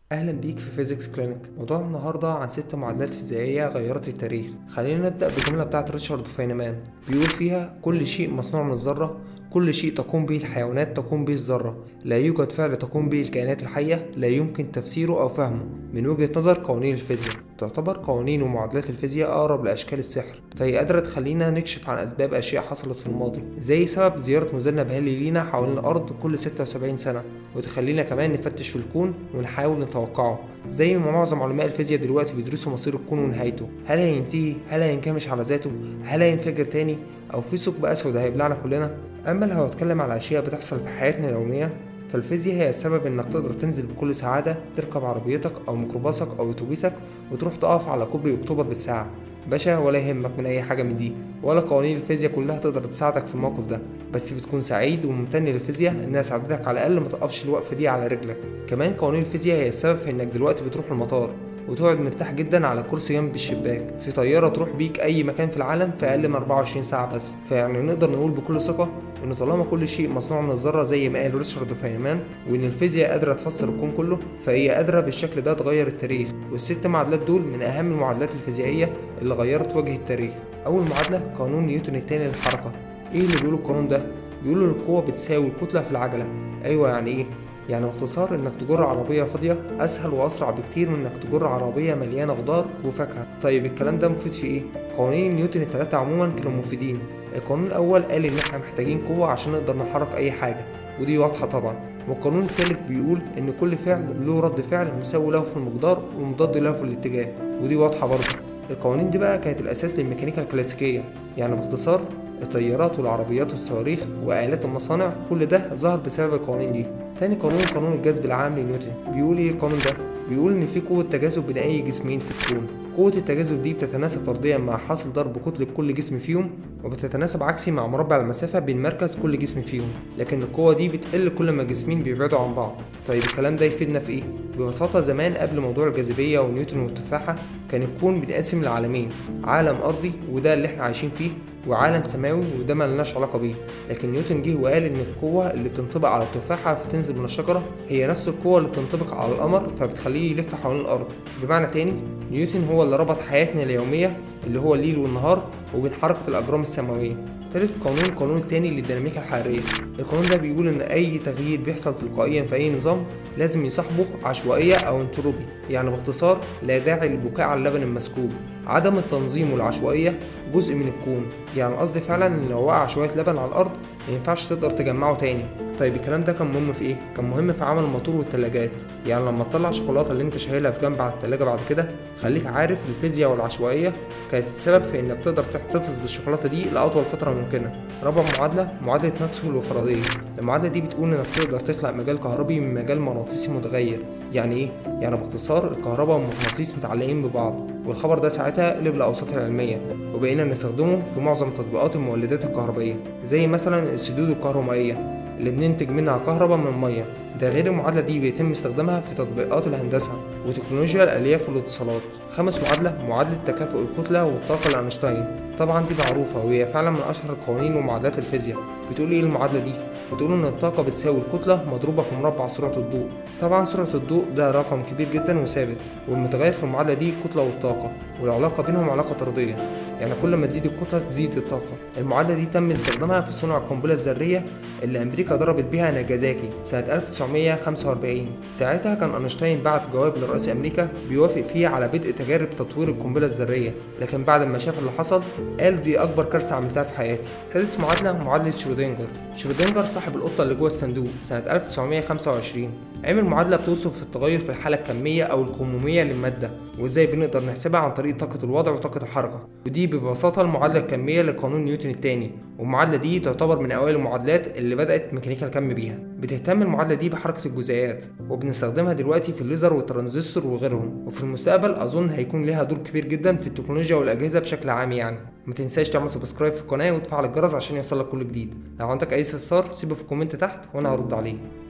اهلا بيك في فيزيكس كلينيك موضوع النهارده عن ست معادلات فيزيائيه غيرت التاريخ خلينا نبدا بالجمله بتاعت ريتشارد فاينمان بيقول فيها كل شيء مصنوع من الذره كل شيء تقوم به الحيوانات تقوم به الذرة لا يوجد فعل تقوم به الكائنات الحية لا يمكن تفسيره أو فهمه من وجهة نظر قوانين الفيزياء تعتبر قوانين ومعادلات الفيزياء أقرب لأشكال السحر فهي قادرة تخلينا نكشف عن أسباب أشياء حصلت في الماضي زي سبب زيارة مذنب هالي لينا حوالين الأرض كل 76 سنة وتخلينا كمان نفتش في الكون ونحاول نتوقعه زي ما معظم علماء الفيزياء دلوقتي بيدرسوا مصير الكون ونهايته هل هينتهي هل هينكمش على ذاته هل هينفجر تاني او في ثقب اسود هيبلعنا كلنا اما لو هتكلم على اشياء بتحصل في حياتنا اليوميه فالفيزياء هي السبب انك تقدر تنزل بكل سعاده تركب عربيتك او ميكروباصك او اتوبيسك وتروح تقف على كوبري اكتوبر بالساعه باشا ولا يهمك من اي حاجه من دي ولا قوانين الفيزياء كلها تقدر تساعدك في الموقف ده بس بتكون سعيد وممتن للفيزياء انها ساعدتك على الاقل ما تقفش الوقفه دي على رجلك كمان قوانين الفيزياء هي السبب في انك دلوقتي بتروح المطار وتقعد مرتاح جدا على كرسي جنب الشباك في طيارة تروح بيك أي مكان في العالم في أقل من 24 ساعة بس فيعني نقدر نقول بكل ثقة إن طالما كل شيء مصنوع من الذرة زي ما قال ريتشارد فاينمان وإن الفيزياء قادرة تفسر الكون كله فهي قادرة بالشكل ده تغير التاريخ والست معادلات دول من أهم المعادلات الفيزيائية اللي غيرت وجه التاريخ أول معادلة قانون نيوتن الثاني للحركة إيه اللي بيقوله القانون ده؟ بيقولوا إن القوة بتساوي الكتلة في العجلة أيوة يعني إيه؟ يعني باختصار انك تجر عربية فاضية اسهل واسرع بكتير من انك تجر عربية مليانة خضار وفاكهة طيب الكلام ده مفيد في ايه؟ قوانين نيوتن التلاتة عموما كانوا مفيدين القانون الاول قال ان احنا محتاجين قوة عشان نقدر نحرك اي حاجة ودي واضحة طبعا والقانون الثالث بيقول ان كل فعل له رد فعل مساوي له في المقدار ومضاد له في الاتجاه ودي واضحة برضه القوانين دي بقى كانت الاساس للميكانيكا الكلاسيكية يعني باختصار الطيارات والعربيات والصواريخ وآلات المصانع كل ده ظهر بسبب القوانين دي تاني قانون قانون الجذب العام لنيوتن بيقول ايه القانون ده بيقول ان في قوة تجاذب بين اي جسمين في الكون قوة التجاذب دي بتتناسب طرديا مع حاصل ضرب كتلة كل جسم فيهم وبتتناسب عكسي مع مربع المسافة بين مركز كل جسم فيهم لكن القوة دي بتقل كل ما الجسمين بيبعدوا عن بعض طيب الكلام ده يفيدنا في ايه؟ ببساطة زمان قبل موضوع الجاذبية ونيوتن والتفاحة كان الكون بينقسم لعالمين عالم أرضي وده اللي احنا عايشين فيه وعالم سماوي وده ملناش علاقة بيه لكن نيوتن جه وقال ان القوة اللي بتنطبق على التفاحة فتنزل من الشجرة هي نفس القوة اللي بتنطبق على القمر فبتخليه يلف حوالين الأرض بمعنى تاني نيوتن هو اللي ربط حياتنا اليومية اللي هو الليل والنهار وبين حركة الأجرام السماوية تالت قانون القانون التاني للديناميكا الحرارية القانون ده بيقول إن أي تغيير بيحصل تلقائيا في أي نظام لازم يصاحبه عشوائية أو انتروبي يعني باختصار لا داعي للبكاء على اللبن المسكوب عدم التنظيم والعشوائية جزء من الكون يعني قصدي فعلا إن لو وقع شوية لبن على الأرض مينفعش تقدر تجمعه تاني طيب الكلام ده كان مهم في ايه؟ كان مهم في عمل الموتور والتلاجات يعني لما تطلع الشوكولاته اللي انت شايلها في جنب على التلاجة بعد كده خليك عارف الفيزياء والعشوائيه كانت السبب في انك تقدر تحتفظ بالشوكولاته دي لاطول فتره ممكنه رابع معادله معادله ماكسويل وفاراداي المعادله دي بتقول انك تقدر تخلق مجال كهربي من مجال مغناطيسي متغير يعني ايه يعني باختصار الكهرباء والمغناطيس متعلقين ببعض والخبر ده ساعتها قلب لاوساط العلميه وبقينا نستخدمه في معظم تطبيقات المولدات الكهربائيه زي مثلا السدود الكهرومائيه اللي بننتج منها كهرباء من المية ده غير المعادلة دي بيتم استخدامها في تطبيقات الهندسة وتكنولوجيا الألياف والاتصالات خامس معادلة معادلة تكافؤ الكتلة والطاقة لأينشتاين طبعا دي معروفة وهي فعلا من أشهر القوانين ومعادلات الفيزياء بتقول إيه المعادلة دي؟ بتقول إن الطاقة بتساوي الكتلة مضروبة في مربع سرعة الضوء طبعا سرعة الضوء ده رقم كبير جدا وثابت والمتغير في المعادلة دي الكتلة والطاقة والعلاقة بينهم علاقة طردية يعني كل ما تزيد الكتلة تزيد الطاقة المعادلة دي تم استخدامها في صنع القنبلة الذرية اللي أمريكا ضربت بيها ناجازاكي سنة 1945 ساعتها كان أينشتاين بعت جواب لرئيس أمريكا بيوافق فيه على بدء تجارب تطوير القنبلة الذرية لكن بعد ما شاف اللي حصل قال دي أكبر كارثة عملتها في حياتي ثالث معادلة معادلة شرودنجر شرودنجر صاحب القطة اللي جوه الصندوق سنة 1925 عمل معادلة بتوصف التغير في الحالة الكمية أو الكمومية للمادة وإزاي بنقدر نحسبها عن طريق طاقة الوضع وطاقة الحركة ودي ببساطة المعادلة الكمية لقانون نيوتن الثاني والمعادلة دي تعتبر من أوائل المعادلات اللي بدأت ميكانيكا الكم بيها بتهتم المعادلة دي بحركة الجزيئات وبنستخدمها دلوقتي في الليزر والترانزستور وغيرهم وفي المستقبل أظن هيكون لها دور كبير جدا في التكنولوجيا والأجهزة بشكل عام يعني ما تنساش تعمل سبسكرايب في القناة وتفعل الجرس عشان يوصلك كل جديد لو عندك أي استفسار سيبه في الكومنت تحت وأنا هرد عليه